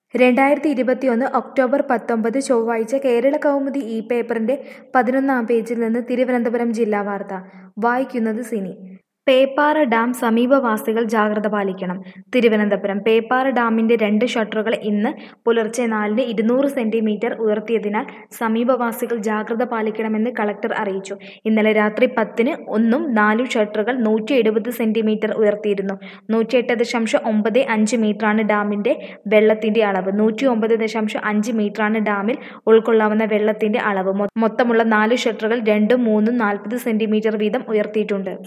രണ്ടായിരത്തി ഇരുപത്തിയൊന്ന് ഒക്ടോബർ പത്തൊമ്പത് ചൊവ്വാഴ്ച കേരള കൗമുദി ഈ പേപ്പറിന്റെ പതിനൊന്നാം പേജിൽ നിന്ന് തിരുവനന്തപുരം ജില്ലാ വാർത്ത വായിക്കുന്നത് സിനി പേപ്പാറ ഡാം സമീപവാസികൾ ജാഗ്രത പാലിക്കണം തിരുവനന്തപുരം പേപ്പാറ ഡാമിന്റെ രണ്ട് ഷട്ടറുകൾ ഇന്ന് പുലർച്ചെ നാലിന് ഇരുന്നൂറ് സെന്റിമീറ്റർ ഉയർത്തിയതിനാൽ സമീപവാസികൾ ജാഗ്രത പാലിക്കണമെന്ന് കളക്ടർ അറിയിച്ചു ഇന്നലെ രാത്രി പത്തിന് ഒന്നും നാലും ഷട്ടറുകൾ നൂറ്റി എഴുപത് സെന്റിമീറ്റർ ഉയർത്തിയിരുന്നു നൂറ്റിയെട്ട് ദശാംശം ഒമ്പത് അഞ്ച് മീറ്ററാണ് ഡാമിന്റെ വെള്ളത്തിന്റെ അളവ് നൂറ്റി ഒമ്പത് ദശാംശം അഞ്ച് മീറ്ററാണ് ഡാമിൽ ഉൾക്കൊള്ളാവുന്ന വെള്ളത്തിന്റെ അളവ് മൊ- മൊത്തമുള്ള നാല് ഷട്ടറുകൾ രണ്ടും മൂന്നും നാൽപ്പത് സെന്റിമീറ്റർ വീതം ഉയർത്തിയിട്ടുണ്ട്